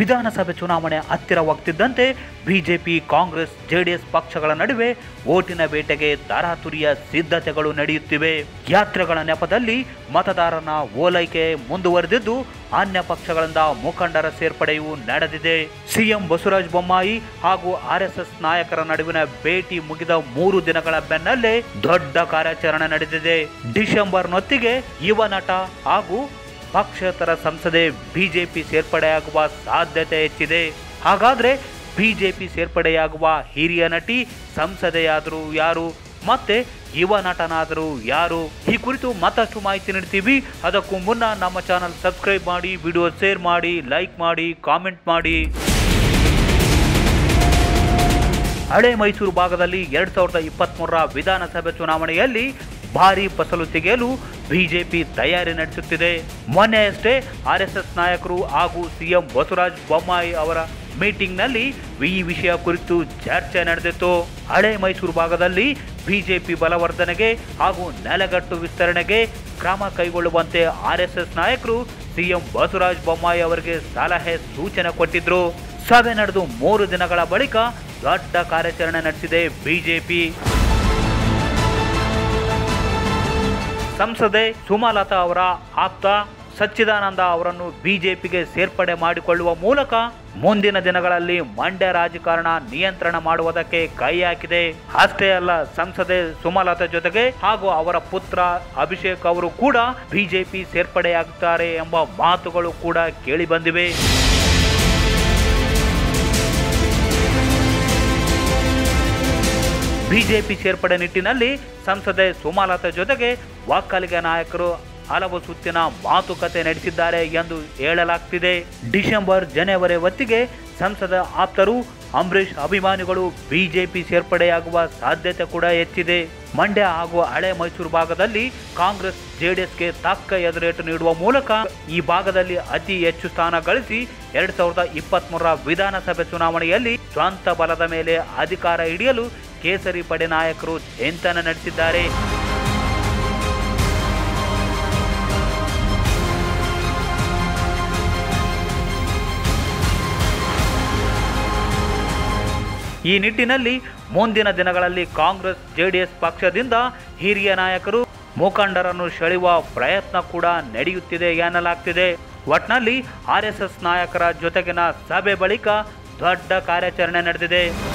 ವಿಧಾನಸಭೆ ಚುನಾವಣೆ ಹತ್ತಿರವಾಗ್ತಿದ್ದಂತೆ BJP Congress JDS ಪಕ್ಷಗಳ ನಡುವೆ ಓಟಿನ ಬೇಟೆಗೆ ತರಾತುರಿಯ ಸಿದ್ಧತೆಗಳು ನಡೆಯುತ್ತಿವೆ ಯಾತ್ರೆಗಳ ನೆಪದಲ್ಲಿ ಮತದಾರನ ಓಲೈಕೆ ಮುಂದುವರೆದಿದ್ದು ಅನ್ಯ ಪಕ್ಷಗಳಿಂದ ಮುಖಂಡರ ಸೇರ್ಪಡೆಯೂ ನಡೆದಿದೆ ಸಿಎಂ ಬಸವರಾಜ ಬೊಮ್ಮಾಯಿ ಹಾಗೂ ಆರ್ಎಸ್ಎಸ್ ನಾಯಕರ ನಡುವಿನ ಭೇಟಿ ಮುಗಿದ ಮೂರು ದಿನಗಳ ಬೆನ್ನಲ್ಲೇ ದೊಡ್ಡ ಕಾರ್ಯಾಚರಣೆ ನಡೆದಿದೆ ಡಿಸೆಂಬರ್ ಹೊತ್ತಿಗೆ ಯುವ ನಟ ಹಾಗೂ ಪಕ್ಷೇತರ ಸಂಸದೆ ಬಿಜೆಪಿ ಸೇರ್ಪಡೆಯಾಗುವ ಸಾಧ್ಯತೆ ಹೆಚ್ಚಿದೆ ಹಾಗಾದ್ರೆ ಬಿಜೆಪಿ ಸೇರ್ಪಡೆಯಾಗುವ ಹಿರಿಯ ನಟಿ ಸಂಸದೆಯಾದರೂ ಯಾರು ಮತ್ತೆ ಯುವ ನಟನಾದರೂ ಯಾರು ಈ ಕುರಿತು ಮತ್ತಷ್ಟು ಮಾಹಿತಿ ನೀಡ್ತೀವಿ ಅದಕ್ಕೂ ಮುನ್ನ ನಮ್ಮ ಚಾನಲ್ ಸಬ್ಸ್ಕ್ರೈಬ್ ಮಾಡಿ ವಿಡಿಯೋ ಶೇರ್ ಮಾಡಿ ಲೈಕ್ ಮಾಡಿ ಕಾಮೆಂಟ್ ಮಾಡಿ ಹಳೆ ಮೈಸೂರು ಭಾಗದಲ್ಲಿ ಎರಡ್ ಸಾವಿರದ ಇಪ್ಪತ್ತ್ಮೂರರ ವಿಧಾನಸಭೆ ಚುನಾವಣೆಯಲ್ಲಿ ಭಾರಿ ಫಸಲು ತೆಗೆಯಲು ಬಿಜೆಪಿ ತಯಾರಿ ನಡೆಸುತ್ತಿದೆ ಮೊನ್ನೆಯಷ್ಟೇ ಆರ್ಎಸ್ಎಸ್ ನಾಯಕರು ಹಾಗೂ ಸಿಎಂ ಬಸವರಾಜ ಬೊಮ್ಮಾಯಿ ಅವರ ಮೀಟಿಂಗ್ನಲ್ಲಿ ಈ ವಿಷಯ ಕುರಿತು ಚರ್ಚೆ ನಡೆದಿತ್ತು ಹಳೆ ಮೈಸೂರು ಭಾಗದಲ್ಲಿ ಬಿಜೆಪಿ ಬಲವರ್ಧನೆಗೆ ಹಾಗೂ ನೆಲಗಟ್ಟು ವಿಸ್ತರಣೆಗೆ ಕ್ರಮ ಕೈಗೊಳ್ಳುವಂತೆ ಆರ್ಎಸ್ಎಸ್ ನಾಯಕರು ಸಿಎಂ ಬಸವರಾಜ ಬೊಮ್ಮಾಯಿ ಅವರಿಗೆ ಸಲಹೆ ಸೂಚನೆ ಕೊಟ್ಟಿದ್ರು ಸಭೆ ನಡೆದು ಮೂರು ದಿನಗಳ ಬಳಿಕ ದೊಡ್ಡ ಕಾರ್ಯಾಚರಣೆ ನಡೆಸಿದೆ ಬಿಜೆಪಿ ಸಂಸದೆ ಸುಮಲತಾ ಅವರ ಆಪ್ತ ಸಚ್ಚಿದಾನಂದ ಅವರನ್ನು ಬಿಜೆಪಿಗೆ ಸೇರ್ಪಡೆ ಮಾಡಿಕೊಳ್ಳುವ ಮೂಲಕ ಮುಂದಿನ ದಿನಗಳಲ್ಲಿ ಮಂಡ್ಯ ರಾಜಕಾರಣ ನಿಯಂತ್ರಣ ಮಾಡುವುದಕ್ಕೆ ಕೈ ಹಾಕಿದೆ ಅಷ್ಟೇ ಅಲ್ಲ ಸಂಸದೆ ಸುಮಲತಾ ಜೊತೆಗೆ ಹಾಗೂ ಅವರ ಪುತ್ರ ಅಭಿಷೇಕ್ ಅವರು ಕೂಡ ಬಿಜೆಪಿ ಸೇರ್ಪಡೆಯಾಗುತ್ತಾರೆ ಎಂಬ ಮಾತುಗಳು ಕೂಡ ಕೇಳಿ ಬಂದಿವೆ ಬಿಜೆಪಿ ಸೇರ್ಪಡೆ ನಿಟ್ಟಿನಲ್ಲಿ ಸಂಸದೆ ಸುಮಲತಾ ಜೊತೆಗೆ ಒಕ್ಕಲಿಗ ನಾಯಕರು ಹಲವು ಸುತ್ತಿನ ಮಾತುಕತೆ ನಡೆಸಿದ್ದಾರೆ ಎಂದು ಹೇಳಲಾಗ್ತಿದೆ ಡಿಸೆಂಬರ್ ಜನವರಿ ಹೊತ್ತಿಗೆ ಸಂಸದ ಆಪ್ತರು ಅಂಬರೀಷ್ ಅಭಿಮಾನಿಗಳು ಬಿಜೆಪಿ ಸೇರ್ಪಡೆಯಾಗುವ ಸಾಧ್ಯತೆ ಕೂಡ ಹೆಚ್ಚಿದೆ ಮಂಡ್ಯ ಹಾಗೂ ಹಳೆ ಮೈಸೂರು ಭಾಗದಲ್ಲಿ ಕಾಂಗ್ರೆಸ್ ಜೆಡಿಎಸ್ಗೆ ತಕ್ಕ ಎದುರೇಟು ನೀಡುವ ಮೂಲಕ ಈ ಭಾಗದಲ್ಲಿ ಅತಿ ಹೆಚ್ಚು ಸ್ಥಾನ ಗಳಿಸಿ ಎರಡ್ ಸಾವಿರದ ಇಪ್ಪತ್ತ್ ವಿಧಾನಸಭೆ ಚುನಾವಣೆಯಲ್ಲಿ ಸ್ವಂತ ಬಲದ ಮೇಲೆ ಅಧಿಕಾರ ಹಿಡಿಯಲು ಕೇಸರಿ ಪಡೆ ನಾಯಕರು ಚಿಂತನೆ ನಡೆಸಿದ್ದಾರೆ ಈ ನಿಟ್ಟಿನಲ್ಲಿ ಮುಂದಿನ ದಿನಗಳಲ್ಲಿ ಕಾಂಗ್ರೆಸ್ ಜೆಡಿಎಸ್ ಪಕ್ಷದಿಂದ ಹಿರಿಯ ನಾಯಕರು ಮುಖಂಡರನ್ನು ಸೆಳೆಯುವ ಪ್ರಯತ್ನ ಕೂಡ ನಡೆಯುತ್ತಿದೆ ಎನ್ನಲಾಗ್ತಿದೆ ಒಟ್ನಲ್ಲಿ ಆರ್ಎಸ್ಎಸ್ ನಾಯಕರ ಜೊತೆಗಿನ ಸಭೆ ಬಳಿಕ ದೊಡ್ಡ ಕಾರ್ಯಾಚರಣೆ ನಡೆದಿದೆ